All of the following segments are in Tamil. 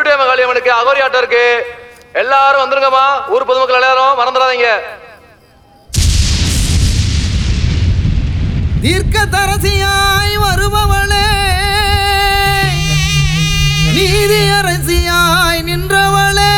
வெட்டுடைய மகாளியம்மனுக்கு அகோரி ஆட்டம் இருக்கு எல்லாரும் வந்துருங்கம்மா ஊர் பொதுமக்கள் எல்லாரும் மறந்துடாதீங்க தீர்க்கதரசியாய் வருபவளே நீதி அரசியாய் நின்றவளே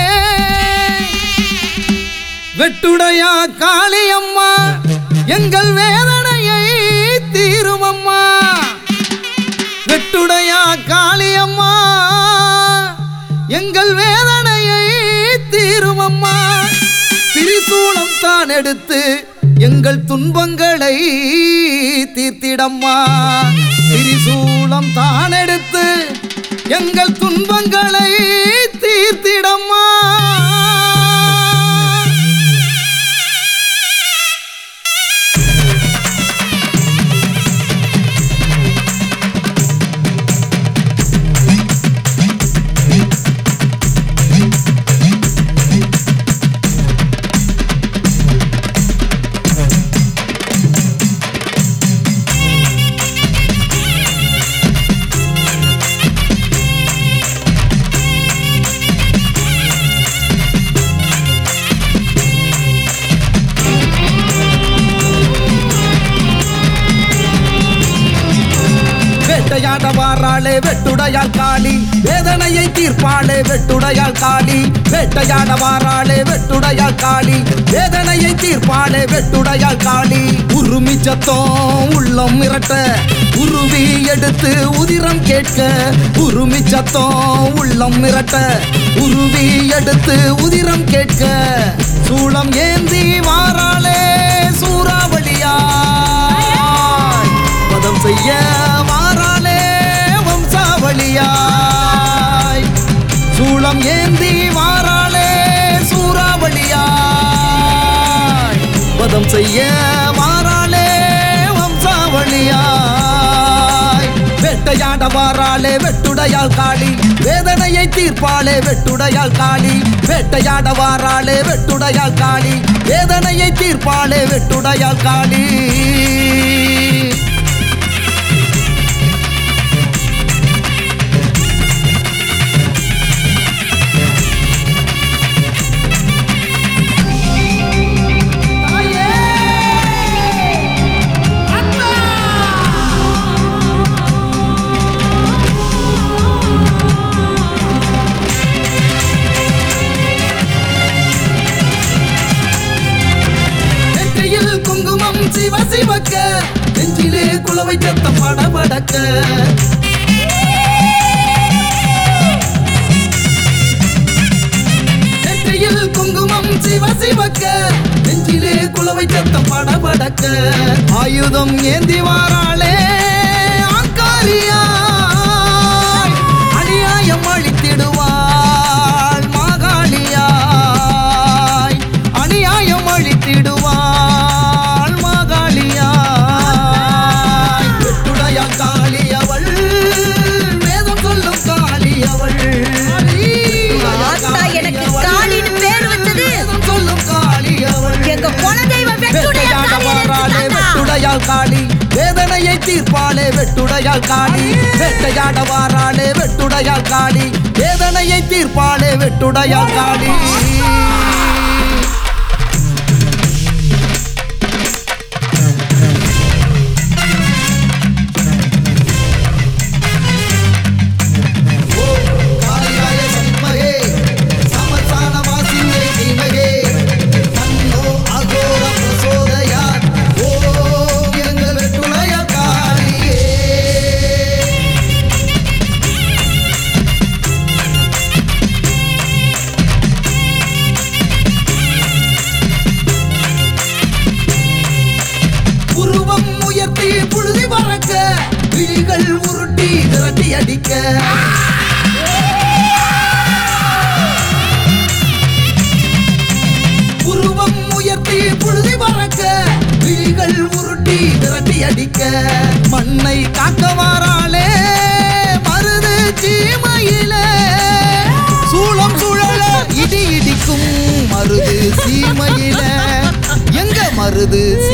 வெட்டுடையா காளியம்மா எங்கள் வேதனையை தீருமம்மா வெட்டுடையா காளியம்மா எங்கள் வேதனையை தீருமம்மா திரிசூலம் தான் எடுத்து எங்கள் துன்பங்களை தீர்த்திடம்மா திரிசூலம் தான் எடுத்து எங்கள் துன்பங்களை தீர்த்திடம்மா வேட்டையாட வாராளே வெட்டுடையாள் காளி வேதனையை தீர்ப்பாளே வெட்டுடையாள் காளி வேட்டையாட வாராளே வெட்டுடையாள் காளி வேதனையை தீர்ப்பாளே வெட்டுடையாள் காளி உருமி சத்தம் உள்ளம் மிரட்ட உருவி எடுத்து உதிரம் கேட்க உருமி சத்தம் உள்ளம் மிரட்ட உருவி எடுத்து உதிரம் கேட்க சூளம் ஏந்தி வாராளே சூறாவளியாய் பதம் செய்ய வாராளே வம்சாவளியாய் சூளம் ஏந்தி வாராளே சூறாவளியாய் பதம் செய்ய வாராளே வம்சாவளியாய் வேட்டையாட வாராளே வெட்டுடையாள் காளி வேதனையை தீர்ப்பாளே வெட்டுடையாள் காளி வேட்டையாட வாராளே வெட்டுடையாள் காளி வேதனையை தீர்ப்பாளே வெட்டுடையாள் காளி நெற்றியில் குங்குமம் சிவ சிவக்க நெஞ்சிலே குலவை சத்தம் படபடக்க நெற்றியில் குங்குமம் சிவ சிவக்க நெஞ்சிலே குலவை சத்தம் படபடக்க ஆயுதம் ஏந்தி வாராளே ஆங்காரியாய் அநியாயம் அழித்திடுவாள் மாகாளியாய் அநியாயம் அழித்திடுவாள் மாகாளியாய் வெட்டுடைய காளி அவள் வேதம் சொல்லும் காளி அவள் ஆத்தா, எனக்கு காளின்னு பேர் வச்சது. வேதம் சொல்லும் காளி அவள் எங்க குலதெய்வம் வெட்டுடைய வெட்டையாட காளியை வாராளே நிறுத்துதாத்தா. வெட்டுடையாள் காளி வேதனையை தீர்ப்பாளே வெட்டுடையாள் காளி வேட்டையாட வாராளே வெட்டுடையாள் காளி வேதனையை தீர்ப்பாளே வெட்டுடையாள் காளி காளியாய சண்மகே சமசான வாசிங்கே தீமகே தன்னோ அகோர பிரசோதயாத் ஓம் எங்கள் வெட்டுடைய காளியே உருவம் உயர்த்தி புழுதி பறக்க விழிகள் உருட்டி விரட்டி அடிக்க உருவம் உயர்த்தி புழுதி பறக்க விழிகள் உருட்டி விரட்டி அடிக்க மண்ணை காக்க வாராளே மருது சீமையில சூளம் சுழல இடி இடிக்கும் மருது சீமையில எங்க மருது